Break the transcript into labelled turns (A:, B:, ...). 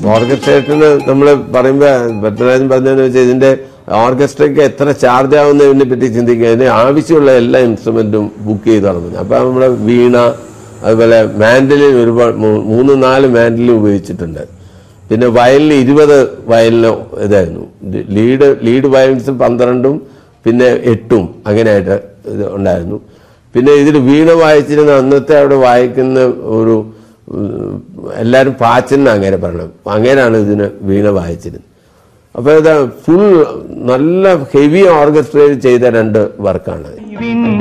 A: ഓർക്കസ്ട്രേഷന് നമ്മൾ പറയുമ്പോൾ ഭദ്രരാജൻ പറഞ്ഞതെന്ന് വെച്ചാൽ ഇതിന്റെ ഓർക്കസ്ട്രയ്ക്ക് എത്ര ചാർജ് ആവുന്നതിനെ പറ്റി ചിന്തിക്കുക അതിന് ആവശ്യമുള്ള എല്ലാ ഇൻസ്ട്രുമെന്റും ബുക്ക് ചെയ്ത് നടന്നു അപ്പൊ നമ്മുടെ വീണ അതുപോലെ മാൻഡലിൻ ഒരുപാട് മൂ- മൂന്ന് നാല് മാൻഡലിൻ ഉപയോഗിച്ചിട്ടുണ്ട് പിന്നെ വയലിന് ഇരുപത് വയലിന് ഇതായിരുന്നു ലീഡ് ലീഡ് വയലിൻസ് പന്ത്രണ്ടും പിന്നെ എട്ടും അങ്ങനെയായിട്ട് ഇത് ഉണ്ടായിരുന്നു പിന്നെ ഇതിൽ വീണ വായിച്ചിരുന്ന അന്നത്തെ അവിടെ വായിക്കുന്ന ഒരു ഉം, എല്ലാവരും പാച്ചെന്ന് അങ്ങനെ പറയണം അങ്ങനെയാണ് ഇതിന് വീണ വായിച്ചിരുന്നത് അപ്പോൾ ഇത് ഫുൾ നല്ല ഹെവി ഓർക്കസ്ട്രയിൽ ചെയ്ത രണ്ട് വർക്കാണ്
B: വിൻ